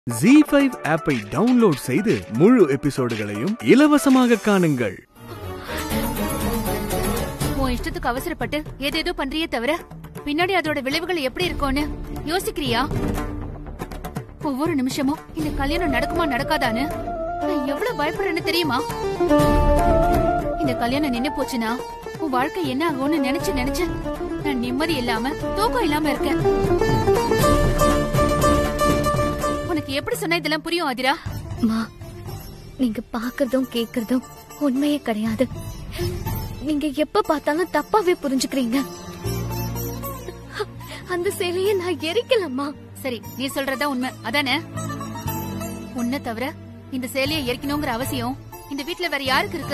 G five ஆப்பை download செய்து முழு எபிசோடுகளையும் இலவசமாக காணுங்கள் உன் இஷ்டத்துக்கு அவசரப்பட்டு ஏதேதோ பண்றியே தவிர பின்னாடி அதோட விளைவுகள் எப்படி இருக்கும்னு யோசிக்கிறியா ஒவ்வொரு நிமிஷமும் இந்த கல்யாணம் நடக்குமா நடக்காதான்னு நான் எவ்வளவு பயப்படுறேன்னு தெரியுமா இந்த கல்யாணம் நின்னு போச்சுன்னா உன் வாழ்க்கை என்ன ஆகும்னு நினைச்சு நினைச்சு நான் நிம்மதி இல்லாம தூக்கம் இல்லாம இருக்கேன் உனக்கு எப்படி சொன்னா இதெல்லாம் புரியும் அதிரா மா நீங்க பாக்குறதும் கேக்குறதும் உண்மையே கிடையாது நீங்க எப்ப பார்த்தாலும் தப்பாவே புரிஞ்சுக்கிறீங்க அந்த சேலையை நான் எரிக்கலம்மா சரி நீ சொல்றதா உண்மை அதானே உன்னை தவிர இந்த சேலையை எரிக்கணுங்கிற அவசியம் இந்த வீட்ல வேற யாருக்கு இருக்கு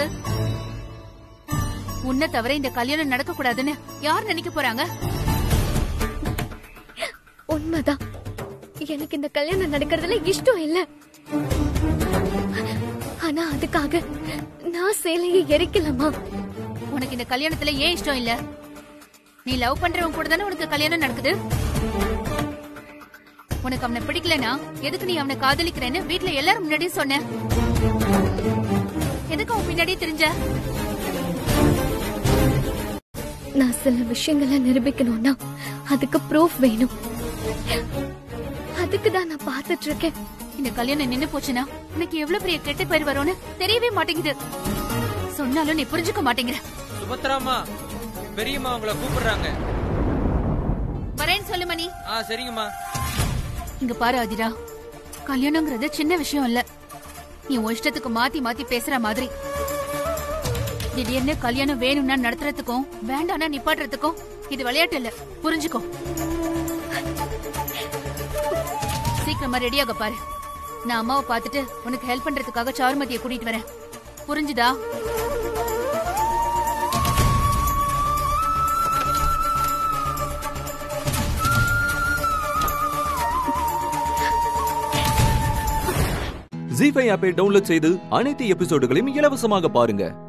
உன்னை தவிர இந்த கல்யாணம் நடக்க கூடாதுன்னு யார் நினைக்க போறாங்க உண்மைதான் எனக்கு இந்த கல்யாணம் நடக்கிறதுல இஷ்டம் இல்ல ஆனா அதுக்காக நான் சேலையை எரிக்கலம்மா உனக்கு இந்த கல்யாணத்துல ஏன் இஷ்டம் இல்ல நீ லவ் பண்றவன் கூட தானே உனக்கு கல்யாணம் நடக்குது உனக்கு அவனை பிடிக்கலனா எதுக்கு நீ அவனை காதலிக்கிறேன்னு வீட்ல எல்லாரும் முன்னாடியும் சொன்ன எதுக்கு அவன் பின்னாடியே தெரிஞ்ச நான் சில விஷயங்களை நிரூபிக்கணும்னா அதுக்கு ப்ரூஃப் வேணும் அதுக்கு தான் நான் பார்த்துட்டு இருக்கேன் இந்த கல்யாணம் நின்னு போச்சுன்னா உனக்கு எவ்வளவு பெரிய கெட்ட பேர் வரும்னு தெரியவே மாட்டேங்குது சொன்னாலும் நீ புரிஞ்சுக்க மாட்டேங்கிற சுபத்ராமா பெரியம்மா உங்களை கூப்பிடுறாங்க வரேன்னு சொல்லு மணி ஆ சரிங்கம்மா இங்க பாரு அதிரா கல்யாணங்கிறது சின்ன விஷயம் இல்ல நீ உன் இஷ்டத்துக்கு மாத்தி மாத்தி பேசுற மாதிரி திடீர்னு கல்யாணம் வேணும்னா நடத்துறதுக்கும் வேண்டாம்னா நிப்பாட்டுறதுக்கும் இது விளையாட்டு இல்ல புரிஞ்சுக்கோ சீக்கிரமா ரெடியாக பாரு நான் அம்மாவை பார்த்துட்டு உனக்கு ஹெல்ப் பண்றதுக்காக சாருமதியை கூட்டிட்டு வரேன் புரிஞ்சுதா ஜி ஃபைவ் ஆப்பை டவுன்லோட் செய்து அனைத்து எபிசோடுகளையும் இலவசமாக பாருங்க